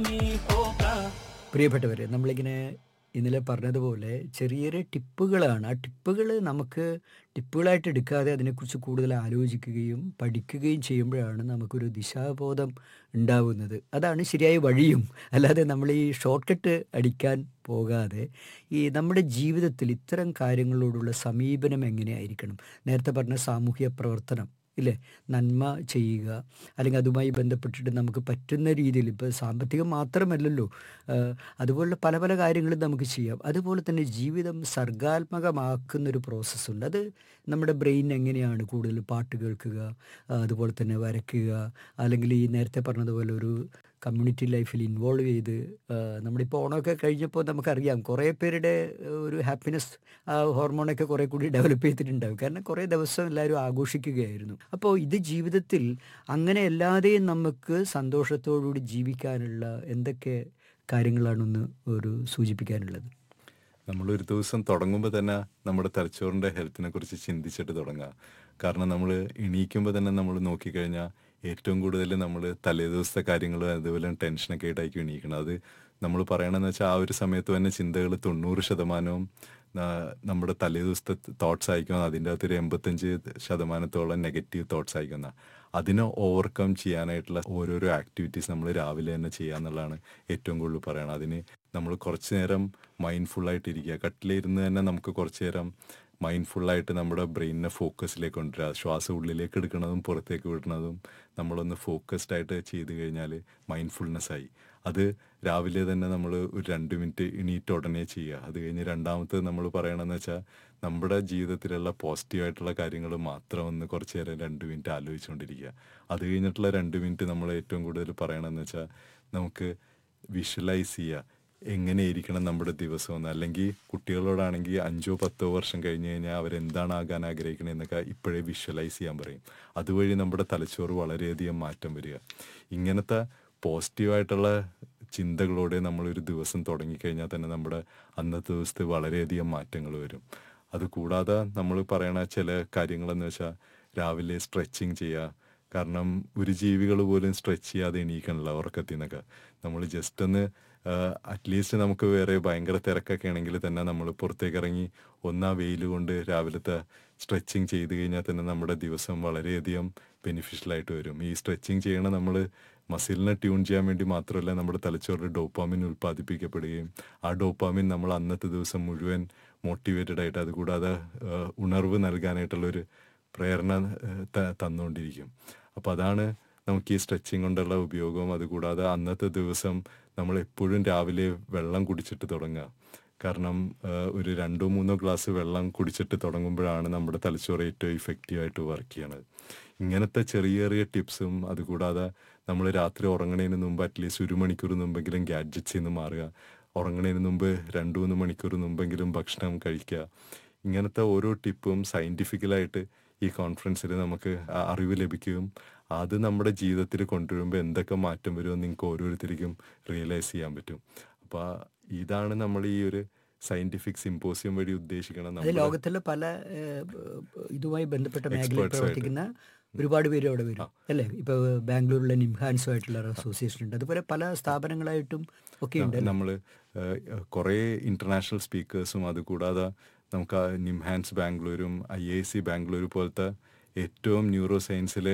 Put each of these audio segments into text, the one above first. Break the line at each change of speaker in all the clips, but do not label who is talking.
പ്രിയപ്പെട്ടവരെ നമ്മളിങ്ങനെ ഇന്നലെ പറഞ്ഞതുപോലെ ചെറിയ ചെറിയ ടിപ്പുകളാണ് ആ ടിപ്പുകൾ നമുക്ക് ടിപ്പുകളായിട്ട് എടുക്കാതെ അതിനെക്കുറിച്ച് കൂടുതൽ ആലോചിക്കുകയും പഠിക്കുകയും ചെയ്യുമ്പോഴാണ് നമുക്കൊരു ദിശാബോധം ഉണ്ടാവുന്നത് അതാണ് ശരിയായ വഴിയും അല്ലാതെ നമ്മൾ ഈ ഷോർട്ട് കട്ട് അടിക്കാൻ പോകാതെ ഈ നമ്മുടെ ജീവിതത്തിൽ ഇത്തരം കാര്യങ്ങളോടുള്ള സമീപനം എങ്ങനെയായിരിക്കണം നേരത്തെ പറഞ്ഞ സാമൂഹ്യ പ്രവർത്തനം ഇല്ലേ നന്മ ചെയ്യുക അല്ലെങ്കിൽ അതുമായി ബന്ധപ്പെട്ടിട്ട് നമുക്ക് പറ്റുന്ന രീതിയിൽ ഇപ്പോൾ സാമ്പത്തികം മാത്രമല്ലല്ലോ ആ, അതുപോലുള്ള പല പല കാര്യങ്ങളും നമുക്ക് ചെയ്യാം അതുപോലെ തന്നെ ജീവിതം സർഗാത്മകമാക്കുന്ന ഒരു പ്രോസസ്സുണ്ട് അത് നമ്മുടെ ബ്രെയിൻ എങ്ങനെയാണ് കൂടുതൽ പാട്ട് കേൾക്കുക ആ, അതുപോലെ തന്നെ വരയ്ക്കുക അല്ലെങ്കിൽ ഈ നേരത്തെ പറഞ്ഞതുപോലെ ഒരു കമ്മ്യൂണിറ്റി ലൈഫിൽ ഇൻവോൾവ് ചെയ്ത് ആ, നമ്മളിപ്പോൾ ഓണമൊക്കെ കഴിഞ്ഞപ്പോൾ നമുക്കറിയാം കുറേ പേരുടെ ആ, ഒരു ഹാപ്പിനെസ് ആ ഹോർമോണൊക്കെ കുറേ കൂടി ഡെവലപ്പ് ചെയ്തിട്ടുണ്ടാവും കാരണം കുറേ ദിവസം എല്ലാവരും ആഘോഷിക്കുകയായിരുന്നു അപ്പോൾ ഇത് ജീവിതത്തിൽ അങ്ങനെ അല്ലാതെയും നമുക്ക് സന്തോഷത്തോടുകൂടി ജീവിക്കാനുള്ള എന്തൊക്കെ കാര്യങ്ങളാണെന്ന് ഒരു സൂചിപ്പിക്കാനുള്ളത്
നമ്മളൊരു ദിവസം തുടങ്ങുമ്പോൾ തന്നെ നമ്മുടെ തലച്ചോറിൻ്റെ ഹെൽത്തിനെ കുറിച്ച് ചിന്തിച്ചിട്ട് തുടങ്ങുക കാരണം നമ്മൾ എണീക്കുമ്പോൾ തന്നെ നമ്മൾ നോക്കിക്കഴിഞ്ഞാൽ ഏറ്റവും കൂടുതൽ നമ്മൾ തലേ ദിവസത്തെ കാര്യങ്ങൾ അതുപോലെ ടെൻഷനൊക്കെ ആയിട്ടായിരിക്കും എണീക്കണം അത് നമ്മൾ പറയണമെന്ന് വെച്ചാൽ ആ ഒരു സമയത്ത് തന്നെ ചിന്തകൾ തൊണ്ണൂറ് ശതമാനവും ആ, നമ്മുടെ തലേ ദിവസത്തെ തോട്ട്സ് ആയിരിക്കും അതിൻ്റെ അകത്തൊരു എൺപത്തഞ്ച് ശതമാനത്തോളം നെഗറ്റീവ് തോട്ട്സ് ആയിരിക്കുന്ന അതിനെ ഓവർകം ചെയ്യാനായിട്ടുള്ള ഓരോരോ ആക്ടിവിറ്റീസ് നമ്മൾ രാവിലെ തന്നെ ചെയ്യുക എന്നുള്ളതാണ് ഏറ്റവും കൂടുതൽ പറയണം അതിന് നമ്മൾ കുറച്ച് നേരം മൈൻഡ്ഫുള്ളായിട്ടിരിക്കുക കട്ടിലിരുന്ന് തന്നെ നമുക്ക് കുറച്ച് നേരം മൈൻഡ്ഫുള്ളായിട്ട് നമ്മുടെ ബ്രെയിനിനെ ഫോക്കസിലേക്ക് കൊണ്ടുവരിക ശ്വാസം ഉള്ളിലേക്ക് എടുക്കുന്നതും പുറത്തേക്ക് വിടുന്നതും നമ്മളൊന്ന് ഫോക്കസ്ഡ് ആയിട്ട് ചെയ്ത് കഴിഞ്ഞാൽ മൈൻഡ്ഫുൾനെസ് ആയി അത് രാവിലെ തന്നെ നമ്മൾ ഒരു രണ്ട് മിനിറ്റ് എണീറ്റ് ഉടനെ ചെയ്യുക അത് കഴിഞ്ഞ് രണ്ടാമത്തത് നമ്മൾ പറയണമെന്ന് വെച്ചാൽ നമ്മുടെ ജീവിതത്തിലുള്ള പോസിറ്റീവായിട്ടുള്ള കാര്യങ്ങൾ മാത്രം ഒന്ന് കുറച്ച് നേരം രണ്ട് മിനിറ്റ് ആലോചിച്ചുകൊണ്ടിരിക്കുക അത് കഴിഞ്ഞിട്ടുള്ള രണ്ട് മിനിറ്റ് നമ്മൾ ഏറ്റവും കൂടുതൽ പറയണമെന്ന് വെച്ചാൽ നമുക്ക് വിഷ്വലൈസ് ചെയ്യുക എങ്ങനെയിരിക്കണം നമ്മുടെ ദിവസം എന്ന് അല്ലെങ്കിൽ കുട്ടികളോടാണെങ്കിൽ അഞ്ചോ പത്തോ വർഷം കഴിഞ്ഞ് കഴിഞ്ഞാൽ അവരെന്താണ് ആകാൻ ആഗ്രഹിക്കുന്നത് എന്നൊക്കെ ഇപ്പോഴേ വിഷ്വലൈസ് ചെയ്യാൻ പറയും അതുവഴി നമ്മുടെ തലച്ചോറ് വളരെയധികം മാറ്റം വരിക ഇങ്ങനത്തെ പോസിറ്റീവായിട്ടുള്ള ചിന്തകളോടെ നമ്മളൊരു ദിവസം തുടങ്ങിക്കഴിഞ്ഞാൽ തന്നെ നമ്മുടെ അന്നത്തെ ദിവസത്തെ വളരെയധികം മാറ്റങ്ങൾ വരും അതുകൂടാതെ നമ്മൾ പറയണ ചില കാര്യങ്ങളെന്ന് വെച്ചാൽ രാവിലെ സ്ട്രെച്ചിങ് ചെയ്യുക കാരണം ഒരു ജീവികൾ പോലും സ്ട്രെച്ച് ചെയ്യാതെ എണീക്കണല്ലോ ഉറക്കത്തിൽ നിന്നൊക്കെ നമ്മൾ ജസ്റ്റ് ഒന്ന് അറ്റ്ലീസ്റ്റ് നമുക്ക് വേറെ ഭയങ്കര തിരക്കൊക്കെ ആണെങ്കിൽ തന്നെ നമ്മൾ പുറത്തേക്ക് ഇറങ്ങി ഒന്നാ വെയിൽ കൊണ്ട് രാവിലത്തെ സ്ട്രെച്ചിങ് ചെയ്ത് കഴിഞ്ഞാൽ തന്നെ നമ്മുടെ ദിവസം വളരെയധികം ബെനിഫിഷ്യലായിട്ട് വരും ഈ സ്ട്രെച്ചിങ് ചെയ്യണ നമ്മൾ മസിലിനെ ട്യൂൺ ചെയ്യാൻ വേണ്ടി മാത്രമല്ല നമ്മുടെ തലച്ചോറിൽ ഡോപ്പാമിൻ ഉൽപ്പാദിപ്പിക്കപ്പെടുകയും ആ ഡോപ്പാമിൻ നമ്മൾ അന്നത്തെ ദിവസം മുഴുവൻ മോട്ടിവേറ്റഡ് ആയിട്ട് അതുകൂടാതെ ആ, ഉണർവ് നൽകാനായിട്ടുള്ളൊരു പ്രേരണ ആ, ത- തന്നുകൊണ്ടിരിക്കും അപ്പോൾ അതാണ് നമുക്ക് ഈ സ്ട്രെച്ചിങ് കൊണ്ടുള്ള ഉപയോഗവും അതുകൂടാതെ അന്നത്തെ ദിവസം നമ്മൾ എപ്പോഴും രാവിലെ വെള്ളം കുടിച്ചിട്ട് തുടങ്ങുക കാരണം ആ, ഒരു രണ്ടോ മൂന്നോ ഗ്ലാസ് വെള്ളം കുടിച്ചിട്ട് തുടങ്ങുമ്പോഴാണ് നമ്മുടെ തലച്ചോറ് ഏറ്റവും ഇഫക്റ്റീവായിട്ട് വർക്ക് ചെയ്യണത് ഇങ്ങനത്തെ ചെറിയ ചെറിയ ടിപ്സും അതുകൂടാതെ നമ്മൾ രാത്രി ഉറങ്ങണതിന് മുമ്പ് അറ്റ്ലീസ്റ്റ് ഒരു മണിക്കൂർ മുമ്പെങ്കിലും ഗാഡ്ജറ്റ്സിൽ നിന്ന് മാറുക ഉറങ്ങണതിന് മുമ്പ് രണ്ട് മൂന്ന് മണിക്കൂർ മുമ്പെങ്കിലും ഭക്ഷണം കഴിക്കുക ഇങ്ങനത്തെ ഓരോ ടിപ്പും സയൻറ്റിഫിക്കലായിട്ട് ഈ കോൺഫറൻസിൽ നമുക്ക് ആ അറിവ് ലഭിക്കുകയും അത് നമ്മുടെ ജീവിതത്തിൽ കൊണ്ടുവരുമ്പോൾ എന്തൊക്കെ മാറ്റം വരുമെന്ന് നിങ്ങൾക്ക് ഓരോരുത്തർക്കും റിയലൈസ് ചെയ്യാൻ പറ്റും അപ്പോൾ ഇതാണ് നമ്മൾ ഈ ഒരു സയന്റിഫിക് സിമ്പോസിയം വഴി ഉദ്ദേശിക്കണം
അത്
നമ്മുടെ
ലോകത്തിലെ പല ഏഹ്, ഇതുമായി ബന്ധപ്പെട്ട മേഖലയിൽ
Experts ആയിട്ട്.
പ്രവർത്തിക്കുന്ന ഒരുപാട് പേര് അവിടെ വരും അല്ലേ ഇപ്പോൾ ബാംഗ്ലൂരിലെ നിംഹാൻസുമായിട്ടുള്ള അസോസിയേഷൻ ഉണ്ട് അതുപോലെ പല സ്ഥാപനങ്ങളായിട്ടും ഒക്കെ ഉണ്ട് അല്ലേ?
നമ്മൾ കുറേ ഇന്റർനാഷണൽ സ്പീക്കേഴ്സും അതുകൂടാതെ നമുക്ക് ആ നിംഹാൻസ് ബാംഗ്ലൂരും ഐ ഐ സി ബാംഗ്ലൂർ പോലത്തെ ഏറ്റവും ന്യൂറോ സയൻസിലെ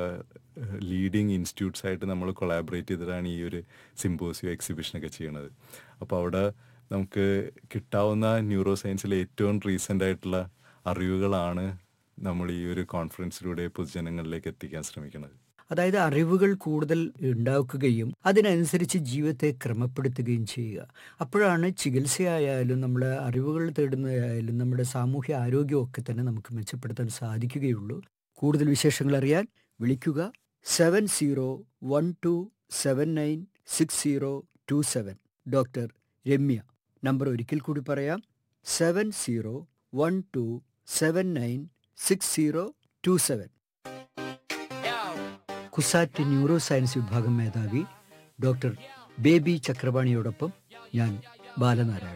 ലീഡിങ് ഇൻസ്റ്റിറ്റ്യൂട്ട്സ് ആയിട്ട് നമ്മൾ കൊളാബറേറ്റ് ചെയ്തിട്ടാണ് ഈ ഒരു സിമ്പോസിയോ എക്സിബിഷനൊക്കെ ചെയ്യണത് അപ്പോൾ അവിടെ നമുക്ക് കിട്ടാവുന്ന ന്യൂറോ സയൻസിലെ ഏറ്റവും റീസെൻ്റ് ആയിട്ടുള്ള അറിവുകളാണ് നമ്മൾ ഈ ഒരു കോൺഫറൻസിലൂടെ പൊതുജനങ്ങളിലേക്ക് എത്തിക്കാൻ ശ്രമിക്കുന്നത്
അതായത് അറിവുകൾ കൂടുതൽ ഉണ്ടാക്കുകയും അതിനനുസരിച്ച് ജീവിതത്തെ ക്രമപ്പെടുത്തുകയും ചെയ്യുക അപ്പോഴാണ് ചികിത്സയായാലും നമ്മുടെ അറിവുകൾ തേടുന്നതായാലും നമ്മുടെ സാമൂഹ്യ ആരോഗ്യമൊക്കെ തന്നെ നമുക്ക് മെച്ചപ്പെടുത്താൻ സാധിക്കുകയുള്ളൂ കൂടുതൽ വിശേഷങ്ങൾ അറിയാൻ വിളിക്കുക seven zero one two seven nine six zero two seven doctor Ramya number ഒരിക്കൽ കൂടി പറയാം seven zero one two seven nine six zero two seven CUSAT neuroscience വിഭാഗം മേധാവി ഡോക്ടർ ബേബി ചക്രപാണിയോടൊപ്പം ഞാൻ ബാലനാരായണൻ